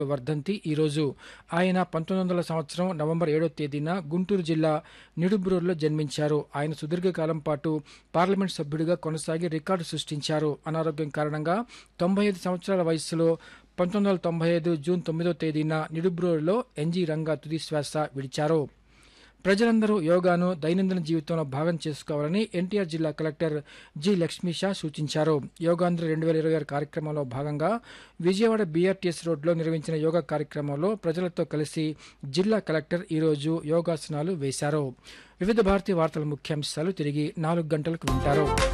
వర్ధంతి ఈరోజు ఆయన పంతొమ్మిది వందల సంవత్సరం నవంబర్ ఏడో తేదీన గుంటూరు జిల్లా నిడుబ్రూరులో జన్మించారు ఆయన సుదీర్ఘకాలం పాటు పార్లమెంట్ సభ్యుడిగా కొనసాగి రికార్డు సృష్టించారు అనారోగ్యం కారణంగా తొంభై ఐదు సంవత్సరాల వయస్సులో పంతొమ్మిది వందల తొంభై ఐదు జూన్ తొమ్మిదో తేదీన నిడుబ్రూరులో ఎన్జీ రంగా తుది శ్వాస విడిచారు ప్రజలందరూ యోగాను దైనందిన జీవితంలో భాగం చేసుకోవాలని ఎన్టీఆర్ జిల్లా కలెక్టర్ జి లక్ష్మీషా సూచించారు యోగాంధ్ర రెండు వేల ఇరవై ఆరు కార్యక్రమంలో భాగంగా విజయవాడ బీఆర్టీఎస్ రోడ్లో నిర్వహించిన యోగా కార్యక్రమంలో ప్రజలతో కలిసి జిల్లా కలెక్టర్ ఈరోజు యోగాసనాలు వేశారు వివిధ భారతీయ వార్తల ముఖ్యాంశాలు తిరిగి నాలుగు గంటలకు వింటారు